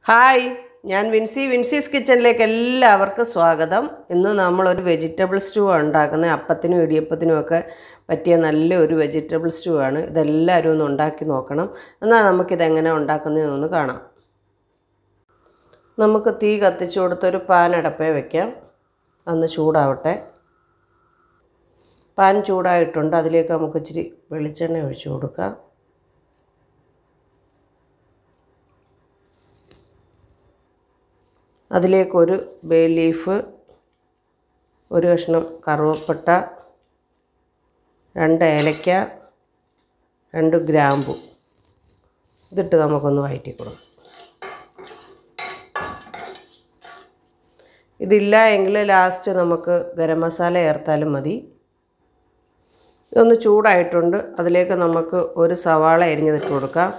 hi ഞാൻ വിൻസി വിൻസീസ് കിച്ചണിലേക്ക് എല്ലാവർക്കും സ്വാഗതം ഇന്ന് നമ്മളൊരു വെജിറ്റബിൾ സ്റ്റൂ ആണ് ഉണ്ടാക്കുന്നത് അപ്പത്തിനും ഇടിയപ്പത്തിനും ഒക്കെ പറ്റിയ നല്ലൊരു വെജിറ്റബിൾ സ്റ്റൂ ആണ് ഇതെല്ലാവരും ഒന്ന് ഉണ്ടാക്കി നോക്കണം എന്നാൽ നമുക്കിതെങ്ങനെ ഉണ്ടാക്കുന്നതെന്നൊന്ന് കാണാം നമുക്ക് തീ കത്തിച്ചു കൊടുത്തൊരു പാൻ അടപ്പേ വയ്ക്കാം അന്ന് ചൂടാവട്ടെ പാൻ ചൂടായിട്ടുണ്ട് അതിലേക്ക് നമുക്ക് ഇച്ചിരി വെളിച്ചെണ്ണ ഒഴിച്ചു കൊടുക്കാം അതിലേക്കൊരു ബേ ലീഫ് ഒരു കഷ്ണം കറുവപ്പട്ട രണ്ട് ഏലക്ക രണ്ട് ഗ്രാമ്പു ഇതിട്ട് നമുക്കൊന്ന് വഴറ്റി കൊടുക്കാം ഇതില്ല എങ്കിൽ ലാസ്റ്റ് നമുക്ക് ഗരം മസാല ചേർത്താലും മതി ഇതൊന്ന് ചൂടായിട്ടുണ്ട് അതിലേക്ക് നമുക്ക് ഒരു സവാള അരിഞ്ഞതിട്ട് കൊടുക്കാം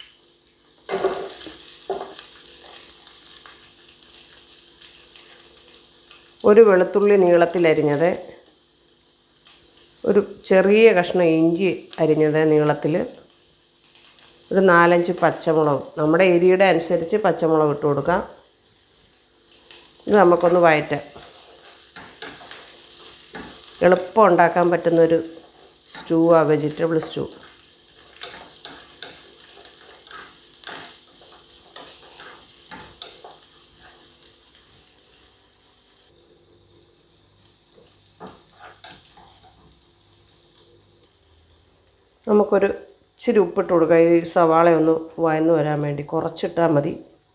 ഒരു വെളുത്തുള്ളി നീളത്തിലരിഞ്ഞത് ഒരു ചെറിയ കഷ്ണം ഇഞ്ചി അരിഞ്ഞത് നീളത്തിൽ ഒരു നാലഞ്ച് പച്ചമുളക് നമ്മുടെ എരിയുടെ അനുസരിച്ച് പച്ചമുളക് ഇട്ട് കൊടുക്കാം ഇത് നമുക്കൊന്ന് വയറ്റാം എളുപ്പം ഉണ്ടാക്കാൻ പറ്റുന്നൊരു സ്റ്റൂ ആ വെജിറ്റബിൾ സ്റ്റൂ നമുക്കൊരു ഇച്ചിരി ഉപ്പിട്ട് കൊടുക്കാം ഈ സവാള ഒന്ന് വയന്ന് വരാൻ വേണ്ടി കുറച്ചിട്ടാൽ മതി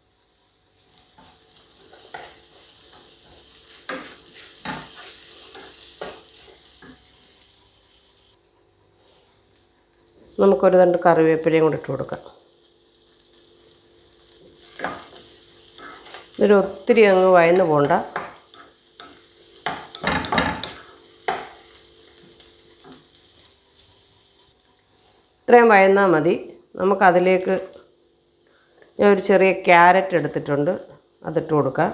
നമുക്കൊരു രണ്ട് കറിവേപ്പിലയും കൂടി ഇട്ട് കൊടുക്കാം ഇതൊരു ഒത്തിരി അങ്ങ് വയന്ന് പോണ്ട ഇത്രയും വയന്നാൽ മതി നമുക്കതിലേക്ക് ഞാൻ ഒരു ചെറിയ ക്യാരറ്റ് എടുത്തിട്ടുണ്ട് അതിട്ട് കൊടുക്കാം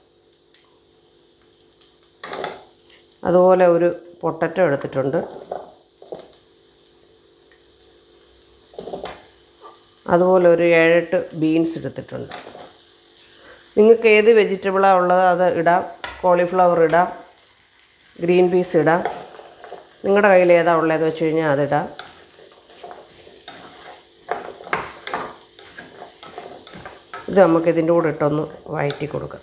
അതുപോലെ ഒരു പൊട്ടറ്റോ എടുത്തിട്ടുണ്ട് അതുപോലെ ഒരു ഏഴെട്ട് ബീൻസ് എടുത്തിട്ടുണ്ട് നിങ്ങൾക്ക് ഏത് വെജിറ്റബിളാണ് ഉള്ളത് അത് ഇടാം കോളിഫ്ലവർ ഇടാം ഗ്രീൻ പീസ് ഇടാം നിങ്ങളുടെ കയ്യിൽ ഏതാ ഉള്ളതെന്ന് വെച്ച് കഴിഞ്ഞാൽ അതിടാം ഇത് നമുക്ക് ഇതിൻ്റെ കൂടെ ഇട്ടൊന്ന് വഴറ്റി കൊടുക്കാം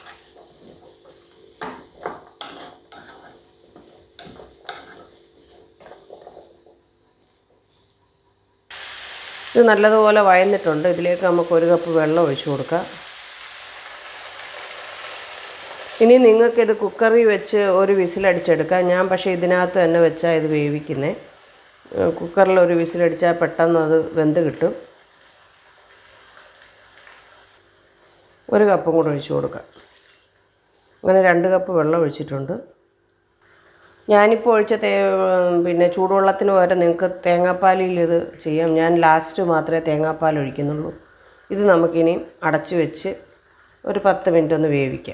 ഇത് നല്ലതുപോലെ വയന്നിട്ടുണ്ട് ഇതിലേക്ക് നമുക്ക് ഒരു കപ്പ് വെള്ളം ഒഴിച്ചു കൊടുക്കാം ഇനി നിങ്ങൾക്കിത് കുക്കറിൽ വെച്ച് ഒരു വിസിലടിച്ചെടുക്കാം ഞാൻ പക്ഷേ ഇതിനകത്ത് തന്നെ വെച്ചാൽ ഇത് വേവിക്കുന്നത് കുക്കറിൽ ഒരു വിസിലടിച്ചാൽ പെട്ടെന്ന് അത് വെന്ത് കിട്ടും ഒരു കപ്പും കൂടെ ഒഴിച്ചു കൊടുക്കാം അങ്ങനെ രണ്ട് കപ്പ് വെള്ളം ഒഴിച്ചിട്ടുണ്ട് ഞാനിപ്പോൾ ഒഴിച്ച തേ പിന്നെ ചൂടുവെള്ളത്തിന് പകരം നിങ്ങൾക്ക് തേങ്ങാപ്പാലിൽ ഇത് ചെയ്യാം ഞാൻ ലാസ്റ്റ് മാത്രമേ തേങ്ങാപ്പാൽ ഒഴിക്കുന്നുള്ളൂ ഇത് നമുക്കിനി അടച്ച് വെച്ച് ഒരു പത്ത് മിനിറ്റ് ഒന്ന് വേവിക്കാം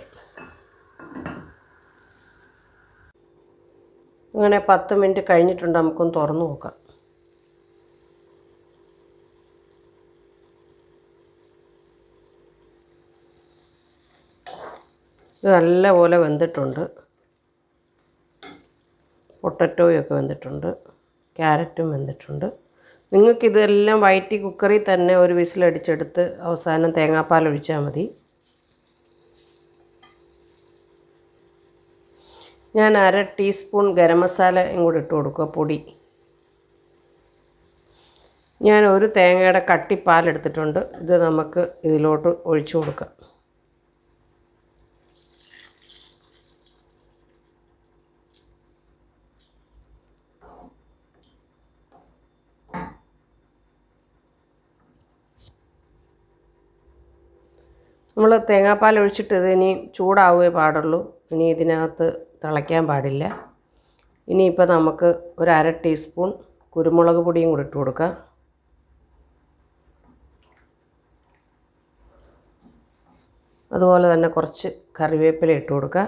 അങ്ങനെ പത്ത് മിനിറ്റ് കഴിഞ്ഞിട്ടുണ്ട് നമുക്കൊന്ന് തുറന്ന് നോക്കാം ഇത് നല്ലപോലെ വെന്തിട്ടുണ്ട് പൊട്ടറ്റോയൊക്കെ വെന്തിട്ടുണ്ട് ക്യാരറ്റും വെന്തിട്ടുണ്ട് നിങ്ങൾക്കിതെല്ലാം വയറ്റി കുക്കറിൽ തന്നെ ഒരു വിസിലടിച്ചെടുത്ത് അവസാനം തേങ്ങാപ്പാൽ ഒഴിച്ചാൽ മതി ഞാൻ അര ടീസ്പൂൺ ഗരം മസാലയും കൂടി ഇട്ട് കൊടുക്കുക പൊടി ഞാൻ ഒരു തേങ്ങയുടെ കട്ടിപ്പാൽ എടുത്തിട്ടുണ്ട് ഇത് നമുക്ക് ഇതിലോട്ട് ഒഴിച്ചു കൊടുക്കാം നമ്മൾ തേങ്ങാപ്പാൽ ഒഴിച്ചിട്ട് ഇത് ഇനി ചൂടാവുകയേ പാടുള്ളൂ ഇനി ഇതിനകത്ത് തിളയ്ക്കാൻ പാടില്ല ഇനിയിപ്പോൾ നമുക്ക് ഒരു അര ടീസ്പൂൺ കുരുമുളക് പൊടിയും കൂടി ഇട്ട് കൊടുക്കാം അതുപോലെ തന്നെ കുറച്ച് കറിവേപ്പില ഇട്ട് കൊടുക്കുക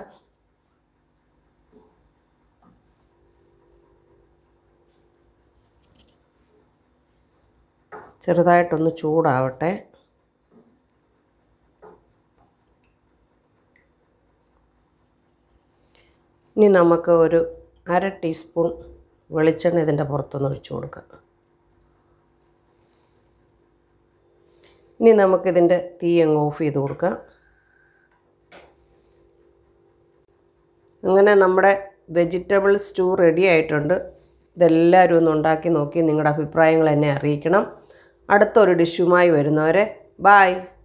ചെറുതായിട്ടൊന്ന് ചൂടാവട്ടെ ഇനി നമുക്ക് ഒരു അര ടീസ്പൂൺ വെളിച്ചെണ്ണ ഇതിൻ്റെ പുറത്തൊന്ന് ഒഴിച്ചു കൊടുക്കാം ഇനി നമുക്കിതിൻ്റെ തീ അങ്ങ് ഓഫ് ചെയ്ത് കൊടുക്കാം അങ്ങനെ നമ്മുടെ വെജിറ്റബിൾ സ്റ്റൂ റെഡി ആയിട്ടുണ്ട് ഇതെല്ലാവരും ഒന്ന് ഉണ്ടാക്കി നോക്കി നിങ്ങളുടെ അഭിപ്രായങ്ങൾ എന്നെ അറിയിക്കണം അടുത്തൊരു ഡിഷുമായി വരുന്നവരെ ബായ്